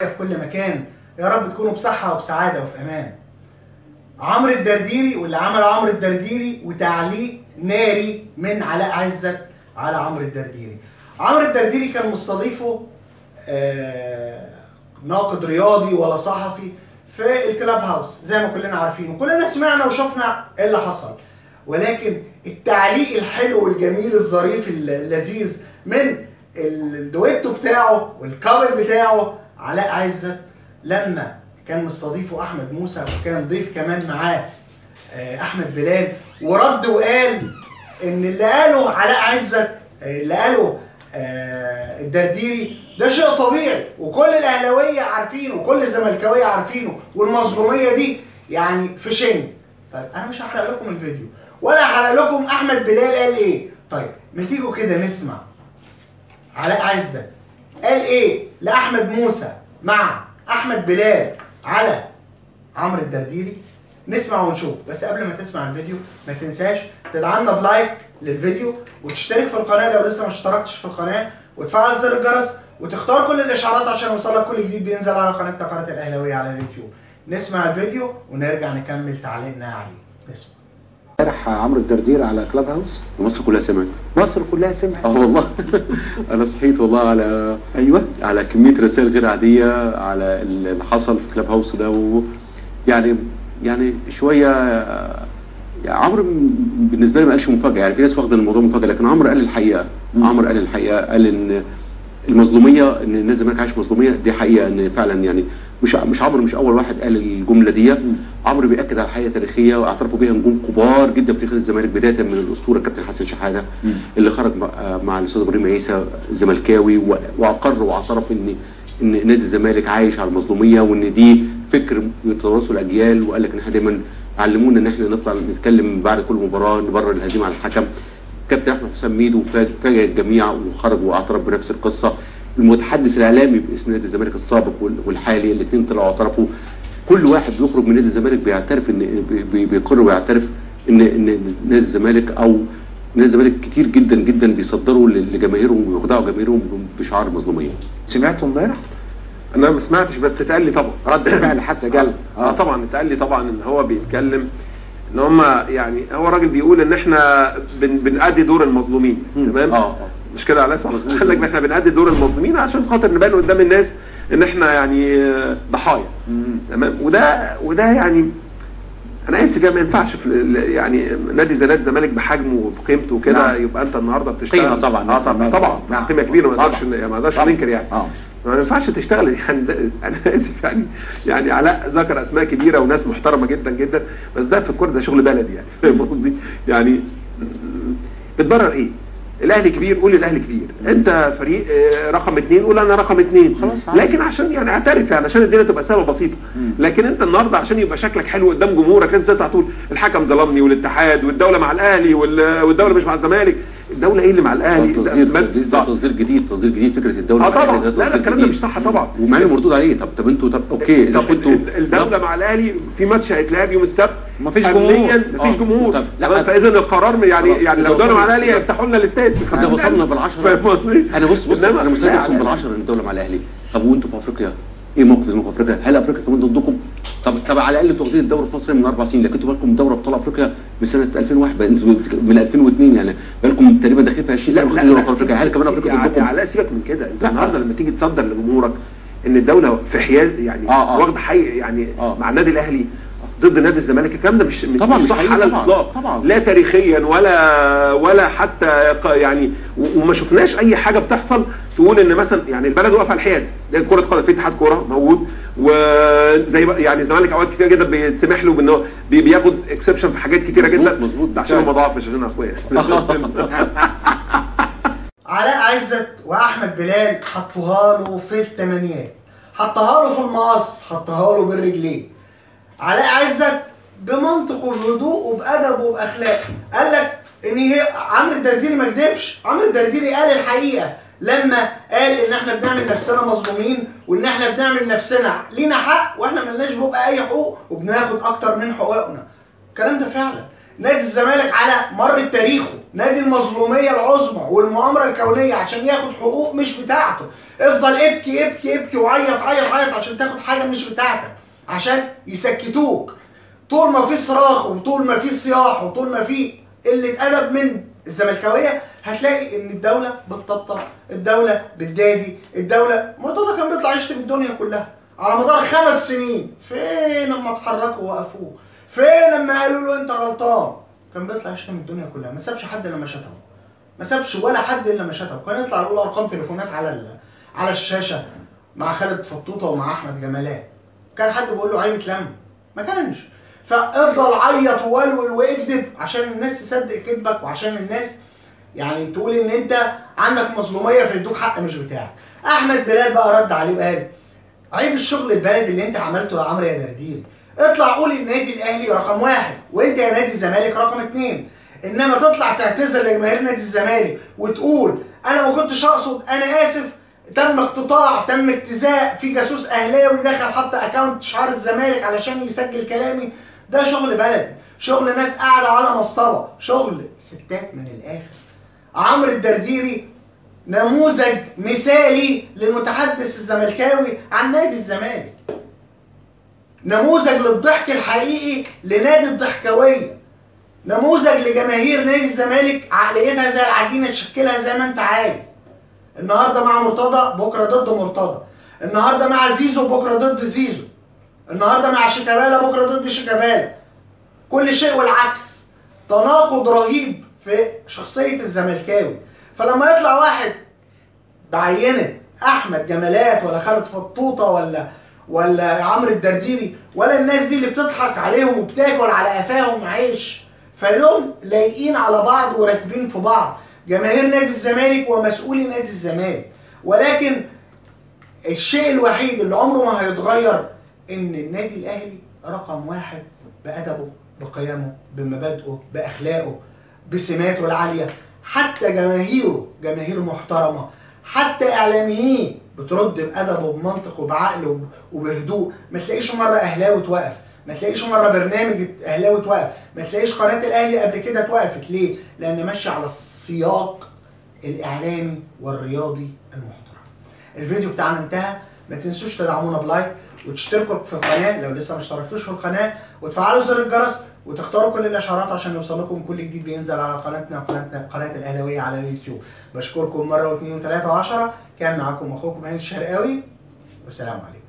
في كل مكان يا رب تكونوا بصحة وبسعادة وفي أمان عمرو الدرديري واللي عمل عمرو الدرديري وتعليق ناري من علاء عزت على عمرو الدرديري عمرو الدرديري كان مستضيفه آه، ناقد رياضي ولا صحفي في الكلاب هاوس زي ما كلنا عارفين وكلنا سمعنا وشفنا ايه اللي حصل ولكن التعليق الحلو الجميل الظريف اللذيذ من الدويتو بتاعه والكابل بتاعه علاء عزت لما كان مستضيفه احمد موسى وكان ضيف كمان معاه آه، احمد بلال ورد وقال ان اللي قاله علاء عزت آه، اللي قاله آه، الدرديري ده شيء طبيعي وكل الاهلاويه عارفينه وكل الزملكاويه عارفينه والمظلوميه دي يعني في شن طيب انا مش هحرق لكم الفيديو ولا هحرق لكم احمد بلال قال ايه طيب ما تيجوا كده نسمع علاء عزت قال ايه لاحمد موسى مع احمد بلال على عمرو الدرديري نسمع ونشوف بس قبل ما تسمع الفيديو ما تنساش تدعمنا بلايك للفيديو وتشترك في القناه لو لسه ما اشتركتش في القناه وتفعل زر الجرس وتختار كل الاشعارات عشان يوصلك كل جديد بينزل على قناتنا قناه الاهلاويه على اليوتيوب نسمع الفيديو ونرجع نكمل تعليقنا عليه نسمع امبارح عمرو الدردير على كلاب هاوس مصر كلها سمعت مصر كلها سمعت اه والله انا صحيت والله على ايوه على كميه رسائل غير عاديه على اللي حصل في كلاب هاوس ده و يعني يعني شويه يعني عمرو بالنسبه لي ما قالش مفاجاه يعني في ناس واخده الموضوع مفاجاه لكن عمرو قال الحقيقه مم. عمرو قال الحقيقه قال ان المظلوميه ان نادي الزمالك عايش مظلوميه دي حقيقه ان فعلا يعني مش مش عمرو مش اول واحد قال الجمله دي عمرو بياكد على الحقيقه تاريخيه واعترفوا بيها نجوم كبار جدا في تاريخ الزمالك بدايه من الاسطوره كابتن حسن شحاته مم. اللي خرج مع, مع الاستاذ ابراهيم عيسى الزملكاوي و- واقر واعترف ان ان نادي الزمالك عايش على المظلوميه وان دي فكر يتوارثه الاجيال وقال لك ان احنا دايما علمونا ان احنا نطلع نتكلم بعد كل مباراه نبرر الهزيمه على الحكم كابتن احمد حسام ميدو فاج- فاجئ الجميع وخرج واعترف بنفس القصه المتحدث الاعلامي باسم نادي الزمالك السابق وال- والحالي الاثنين طلعوا اعترفوا كل واحد بيخرج من نادي الزمالك بيعترف ان بي- بي- بيقر ويعترف ان ان نادي الزمالك او نادي الزمالك كتير جدا جدا بيصدروا ل- لجماهيرهم ويخدعوا جماهيرهم بشعار المظلوميه سمعته امبارح انا ما سمعتش بس اتقال لي طبعا رد فعل حتى جال اه طبعا اتقال لي طبعا ان هو بيتكلم ان هم يعني هو راجل بيقول ان احنا بن بنأدي دور المظلومين تمام اه اه مش كده على صح مظبوط. قال لك احنا بنأدي دور المظلومين عشان خاطر نبان قدام الناس ان احنا يعني آه، ضحايا تمام وده وده يعني انا اسف يعني ما ينفعش في ال- يعني نادي زي نادي الزمالك بحجمه وبقيمته وكده نعم. يبقى انت النهارده بتشتغل قيمة طبعا. اه طبعا طبعا نعم. قيمه كبيره ما نقدرش طبعا. ما نقدرش طبعا. ننكر يعني اه ما ينفعش تشتغل يعني ده انا اسف يعني يعني علاء ذكر اسماء كبيره وناس محترمه جدا جدا بس ده في الكوره ده شغل بلدي يعني فاهم قصدي؟ يعني بتبرر ايه؟ الاهلي كبير قول الاهلي كبير انت فريق آه، رقم اثنين قول انا رقم اثنين خلاص، عادي. لكن عشان يعني اعترف يعني عشان الدنيا تبقى سهله وبسيطه مم. لكن انت النهارده عشان يبقى شكلك حلو قدام جمهورك لازم تطلع تقول الحكم ظلمني والاتحاد والدوله مع الاهلي وال- والدوله مش مع الزمالك الدوله ايه اللي مع الاهلي تصدير ده- تصدير- ده تصدير جديد تصدير جديد فكره الدوله اه مع الأهلي طبعا ده لا لا تصدير الكلام ده جديد. مش صح طبعا ومع انه مردود عليه طب طب انتوا طب اوكي اذا طب كنتوا ال- الدوله مع الاهلي في ماتش هيتلعب يوم السبت مفيش أمنياً جمهور. مفيش آه. جمهور طب لا، تمام؟ فاذا القرار يعني خلاص. يعني إذا لو الدوله مع وصلنا- الاهلي هيفتحوا لنا الاستاد اذا وصلنا بالعشرة فاهم قصدي؟ انا بص بص إنما- انا مستعد لا، اقسم لا. بالعشرة ان الدوله مع الاهلي طب وانتوا في افريقيا ايه موقف في افريقيا؟ هل افريقيا كمان ضدكم؟ طب طب على الاقل انتوا واخدين الدوري في مصر من اربع سنين لكن انتوا بالكم دوري ابطال افريقيا من سنه 2001 بقى انتوا بتك- من 2002 يعني بالكم تقريبا داخلين في 20 سنه واخدين دوري ابطال افريقيا هل كمان افريقيا يعني ضدكم؟ علاء سيبك من كده انت لا. النهارده لما تيجي تصدر لجمهورك ان الدوله في حياز يعني آه، آه. واخده حي يعني آه. مع النادي الاهلي ضد نادي الزمالك الكلام ده مش طبعاً مش مش صح حقيقي على طبعاً. الاطلاق طبعاً. لا تاريخيا ولا ولا حتى ق- يعني و- وما شفناش اي حاجه بتحصل تقول ان مثلا يعني البلد واقفه على الحياد ده كره قدم في اتحاد كوره موجود وزي بقى- يعني الزمالك اوقات كتير جدا بيتسمح له بانه بي- بياخد اكسبشن في حاجات كتيره مظبوط، جدا مظبوط. ده عشان هو ضعف مش عشان اخويا علاء عزت واحمد بلال حطوها له في الثمانينات حطها له في المقص حطها له بالرجلين علاء عزت بمنطق وبهدوء وبادب وباخلاق قال لك ان هي عمرو الدرديري ما كدبش عمرو الدرديري قال الحقيقه لما قال ان احنا بنعمل نفسنا مظلومين وان احنا بنعمل نفسنا لينا حق واحنا ملناش بيبقى اي حقوق وبناخد اكتر من حقوقنا الكلام ده فعلا نادي الزمالك على مر تاريخه نادي المظلوميه العظمى والمؤامره الكونيه عشان ياخد حقوق مش بتاعته افضل ابكي ابكي ابكي وعيط عيط عيط عشان تاخد حاجه مش بتاعتك عشان يسكتوك طول ما في صراخ وطول ما في صياح وطول ما في قله ادب من الزملكاويه هتلاقي ان الدوله بتطبطب الدوله بتدادي الدوله مرتضى كان بيطلع يشتم الدنيا كلها على مدار خمس سنين فين لما اتحركوا ووقفوه فين لما قالوا له انت غلطان كان بيطلع يشتم الدنيا كلها ما سابش حد لما شتمه ما سابش ولا حد الا ما شتمه كان يطلع يقول ارقام تليفونات على ال- على الشاشه مع خالد فطوطه ومع احمد جمالات كان حد بيقول له عيب اتلم ما كانش فافضل عيط وولول واكذب عشان الناس تصدق كذبك وعشان الناس يعني تقول ان انت عندك مظلوميه فيدوك حق مش بتاعك احمد بلال بقى رد عليه وقال عيب الشغل البلدي اللي انت عملته يا عمرو يا دردير اطلع قول النادي الاهلي رقم واحد وانت يا نادي الزمالك رقم اتنين انما تطلع تعتذر لجماهير نادي الزمالك وتقول انا ما كنتش اقصد انا اسف تم اقتطاع تم اجتزاء في جاسوس اهلاوي دخل حط اكونت شعار الزمالك علشان يسجل كلامي ده شغل بلدي شغل ناس قاعده على مصطبه شغل ستات من الاخر عمرو الدرديري نموذج مثالي للمتحدث الزملكاوي عن نادي الزمالك نموذج للضحك الحقيقي لنادي الضحكاويه نموذج لجماهير نادي الزمالك عقليتها زي العجينه تشكلها زي ما انت عايز النهارده مع مرتضى بكره ضد مرتضى النهارده مع زيزو بكره ضد زيزو النهارده مع شيكابالا بكره ضد شيكابالا كل شيء والعكس تناقض رهيب في شخصيه الزملكاوي فلما يطلع واحد بعينه احمد جمالات ولا خالد فطوطه ولا ولا عمرو الدرديري ولا الناس دي اللي بتضحك عليهم وبتاكل على قفاهم عيش فيوم لايقين على بعض وراكبين في بعض جماهير نادي الزمالك ومسؤولي نادي الزمالك ولكن الشيء الوحيد اللي عمره ما هيتغير ان النادي الاهلي رقم واحد بادبه بقيمه بمبادئه باخلاقه بسماته العاليه حتى جماهيره جماهير محترمه حتى اعلاميين بترد بادب وبمنطق وبعقل وب- وبهدوء ما تلاقيش مره اهلاوي توقف ما تلاقيش مره برنامج اهلاوي توقف ما تلاقيش قناه الاهلي قبل كده توقفت ليه لان ماشيه على السياق الاعلامي والرياضي المحترم الفيديو بتاعنا انتهى ما تنسوش تدعمونا بلايك وتشتركوا في القناه لو لسه ما اشتركتوش في القناه وتفعلوا زر الجرس وتختاروا كل الاشعارات عشان يوصل لكم كل جديد بينزل على قناتنا قناتنا قناه الاهلاويه على اليوتيوب بشكركم مره واثنين وثلاثه وعشره كان معاكم اخوكم هاني الشرقاوي والسلام عليكم